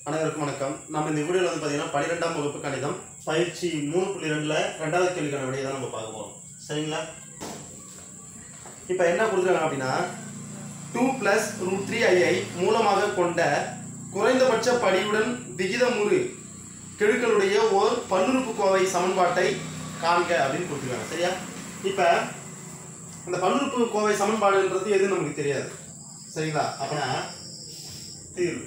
அனைவருக்கும் வணக்கம் நம்ம இந்த வீடியோவில் வந்து பார்த்தீங்கன்னா பன்னிரெண்டாம் வகுப்பு கணிதம் பயிற்சி மூணு புள்ளி ரெண்டில் ரெண்டாவது கேள்விக்கான விடையை தான் நம்ம பார்க்க போகிறோம் சரிங்களா இப்போ என்ன கொடுத்துருக்காங்க அப்படின்னா டூ ப்ளஸ் ரூட் த்ரீ ஐயை மூலமாக கொண்ட குறைந்தபட்ச படியுடன் விகிதமுறு கெழுக்களுடைய ஓர் பல்லுறுப்புக்கோவை சமன்பாட்டை காண்க அப்படின்னு கொடுத்துருக்காங்க சரியா இப்போ இந்த பல்லுறுப்புக்கோவை சமன்பாடுன்றது எதுவும் நமக்கு தெரியாது சரிங்களா அப்படின்னா தீர்வு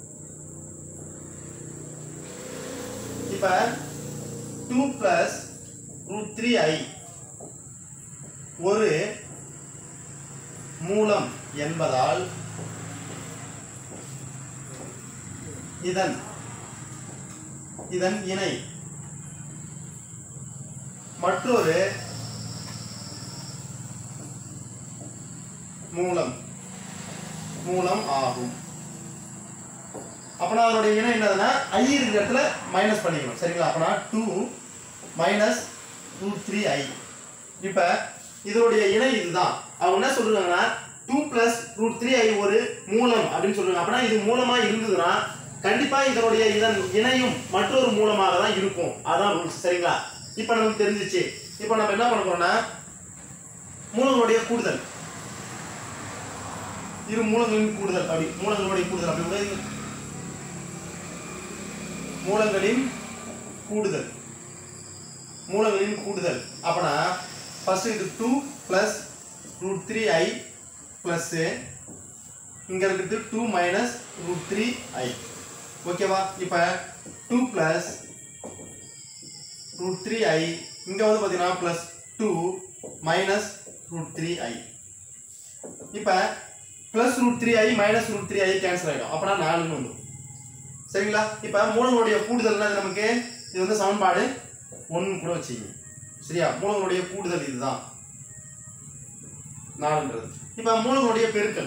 இப்ப two plus root three i ஒரு மூலம் என்பதால் இதன் இதன் இணை மற்றொரு மூலம் மூலம் ஆகும் அப்பனா அதனுடைய இணை என்னதுன்னா ஐ இருக்கிற இடத்துல மைனஸ் பண்ணிக்கணும் சரிங்களா அப்பனா two minus two three i இப்போ இதனுடைய இணை இதுதான் அவங்க என்ன சொல்றாங்கன்னா two plus root three i ஒரு மூலம் அப்படின்னு சொல்றாங்க அப்படின்னா இது மூலமா இருந்ததுன்னா கண்டிப்பா இதனுடைய இதன் இணையும் மற்றொரு மூலமாக தான் இருக்கும் அதான் ரூல்ஸ் சரிங்களா இப்போ நமக்கு தெரிஞ்சிச்சு இப்போ நம்ம என்ன பண்ண போறோம்னா மூலங்களுடைய கூடுதல் இரு மூலங்களின் கூடுதல் அப்படி மூலங்களுடைய கூடுதல் அப்படி கூட இது மூலங்களின் கூடுதல் மூலங்களின் கூடுதல் அப்பனா ஃபர்ஸ்ட் இது two plus root three i plus இங்கே இருக்கிறது two minus root three i ஓகேவா இப்போ two plus root three i இங்கே வந்து பார்த்தீங்கன்னா plus two minus root three i இப்போ plus root three i minus root three i cancel ஆகிடும் அப்போனா நாலுன்னு வந்துடும் சரிங்களா இப்போ மூலங்களுடைய கூடுதல்னா இது நமக்கு இது வந்து சமன்பாடு ஒன்று கூட வச்சுங்க சரியா மூலங்களுடைய கூடுதல் இதுதான் நாலுன்றது இப்போ மூலங்களுடைய பெருக்கல்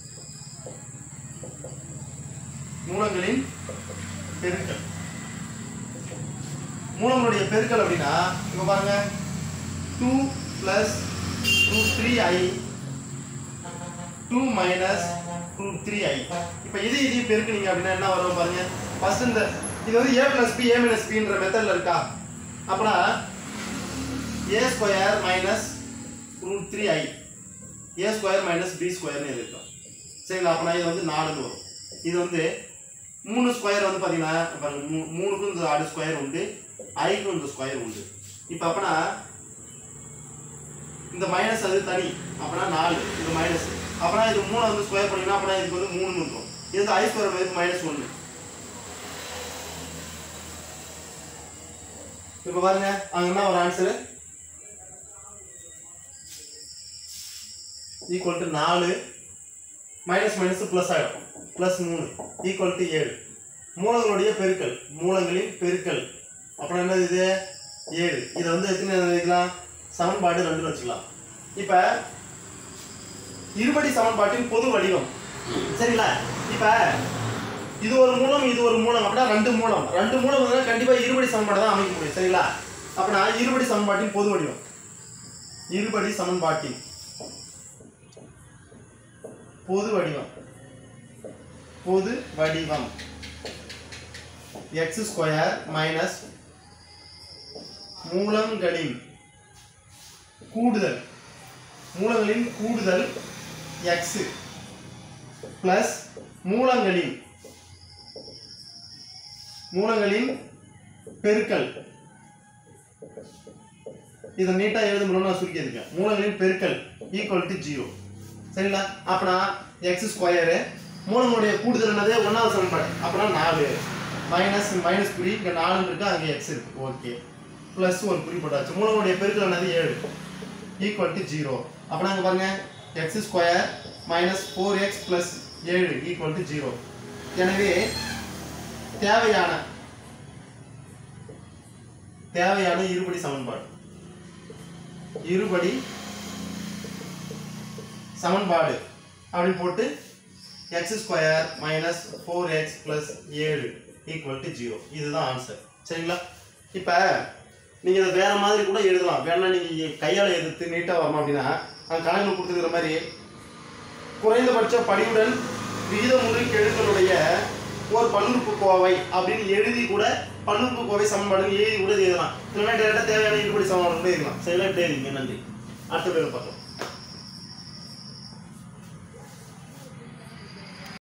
மூலங்களின் பெருக்கல் மூலங்களுடைய பெருக்கல் அப்படின்னா இப்போ பாருங்க two plus root three i two minus root three i இப்போ இது இதையும் பெருக்குனீங்க அப்படின்னா என்ன வரும் பாருங்க ஃபர்ஸ்ட் இந்த இது வந்து A plus B A minus பின்ற மெத்தடில் இருக்கா அப்படின்னா A square minus root three i A square minus B ஸ்கொயர்னு இருக்கும் சரிங்களா அப்படின்னா இது வந்து நாலுன்னு வரும் இது வந்து மூணு ஸ்கொயர் வந்து பார்த்தீங்கன்னா பாருங்க மூ- மூணுக்கும் இந்த ஆறு ஸ்கொயர் உண்டு ஐக்கும் இந்த ஸ்கொயர் உண்டு இப்போ அப்பனா இந்த மைனஸ் அது தனி அப்பனா நாலு இது மைனஸ் அப்பனா இது மூணு வந்து ஸ்கொயர் பண்ணீங்கன்னா அப்பனா இதுக்கு வந்து மூணு இருக்கும் இது வந்து ஐ ஸ்கொயர் வந்து மைனஸ் ஒன்று இப்போ பாருங்க அங்க என்ன ஒரு ஆன்சரு ஈக்குவல் டு நாலு மைனஸ் மைனஸ் ப்ளஸ் ஆகிடும் ப்ளஸ் மூணு ஈக்குவல் டு ஏழு மூலங்களுடைய பெருக்கல் மூலங்களின் பெருக்கல் அப்புறம் என்னது இது ஏழு இதை வந்து எத்தனை வைக்கலாம் சமன்பாடு ரெண்டு வச்சுக்கலாம் இப்போ இருபடி சமன்பாட்டின் பொது வடிவம் சரிங்களா இப்போ இது ஒரு மூலம் இது ஒரு மூலம் அப்படின்னா ரெண்டு மூலம் ரெண்டு மூலம் வந்து கண்டிப்பா இருபடி சமன்பாடு தான் அமைக்க முடியும் சரிங்களா அப்படின்னா இருபடி சமன்பாட்டின் பொது வடிவம் இருபடி சமன்பாட்டின் பொது வடிவம் பொது வடிவம் எக்ஸ் ஸ்கொயர் மைனஸ் மூலங்களின் கூடுதல் மூலங்களின் கூடுதல் எக்ஸ் பிளஸ் மூலங்களின் மூலங்களின் பெருக்கல் இதை நீட்டாக எழுதணும்னு நான் சுருக்கியிருக்கேன் மூலங்களின் பெருக்கல் ஈக்குவல் டு ஜீரோ சரிங்களா அப்பனா எக்ஸ் ஸ்கொயரு மூலங்களுடைய கூடுதல் என்னது ஒன்றாவது சமன்பாடு அப்பனா நாலு மைனஸ் மைனஸ் குறி இங்கே நாலு இருக்கு அங்கே எக்ஸ் இருக்கு ஓகே ப்ளஸ் ஒரு குறி போட்டாச்சு மூலங்களுடைய பெருக்கல் என்னது ஏழு ஈக்குவல் டு ஜீரோ அப்பனா இங்கே பாருங்க X square minus four X plus ஏழு ஈக்குவல் டு ஜீரோ எனவே தேவையான தேவையான இருபடி சமன்பாடு இருபடி சமன்பாடு அப்படின்னு போட்டு X square minus four X plus ஏழு ஈக்குவல் டு ஜீரோ இதுதான் ஆன்சர் சரிங்களா இப்போ நீங்கள் இதை வேற மாதிரி கூட எழுதலாம் வேணா நீங்கள் கையால் எதிர்த்து நீட்டாக வரணும் அப்படின்னா அந்த கணக்கில் கொடுத்துருக்கிற மாதிரி குறைந்தபட்ச படியுடன் விகிதமுறு கெழுக்களுடைய ஒரு பல்லுறுப்புக்கோவை அப்படின்னு எழுதி கூட பல்லுறுப்புக்கோவை சமன்பாடு எழுதி கூட இது எழுதலாம் இல்லைன்னா டேரக்டாக தேவையான இருபடி சமன்பாடு கூட எழுதலாம் சரிங்களா இப்படி எழுதிங்க நன்றி அடுத்த பேர் பார்க்கலாம்